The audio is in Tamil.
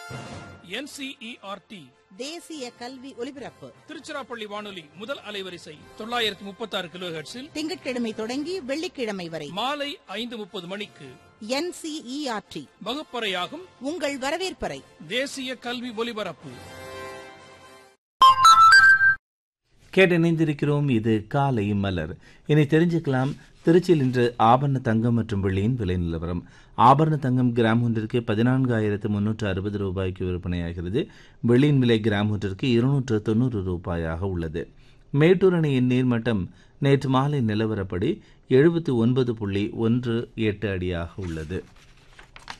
என்சிஇஆர்டி தேசிய கல்வி ஒலிபரப்பு திருச்சிராப்பள்ளி வானொலி முதல் அலைவரிசை தொள்ளாயிரத்தி முப்பத்தாறு கிலோ ஹெர்ட்ஸில் திங்கட்கிழமை தொடங்கி வெள்ளிக்கிழமை வரை மாலை ஐந்து முப்பது மணிக்கு என்சிஇஆர்டி வகுப்பறையாகும் உங்கள் வரவேற்பறை தேசிய கல்வி ஒலிபரப்பு கேட்டிணைந்திருக்கிறோம் இது காலை மலர் இனி தெரிஞ்சுக்கலாம் திருச்சியில் இன்று ஆபரண தங்கம் மற்றும் வெள்ளியின் விலை நிலவரம் ஆபரண தங்கம் கிராம் ஒன்றிற்கு பதினான்காயிரத்து முன்னூற்று அறுபது ரூபாய்க்கு விற்பனையாகிறது வெள்ளியின் விலை கிராம் ஒன்றிற்கு இருநூற்று தொண்ணூறு ரூபாயாக உள்ளது மேட்டூர் அணையின் நீர்மட்டம் நேற்று மாலை நிலவரப்படி எழுபத்தி ஒன்பது புள்ளி ஒன்று எட்டு அடியாக உள்ளது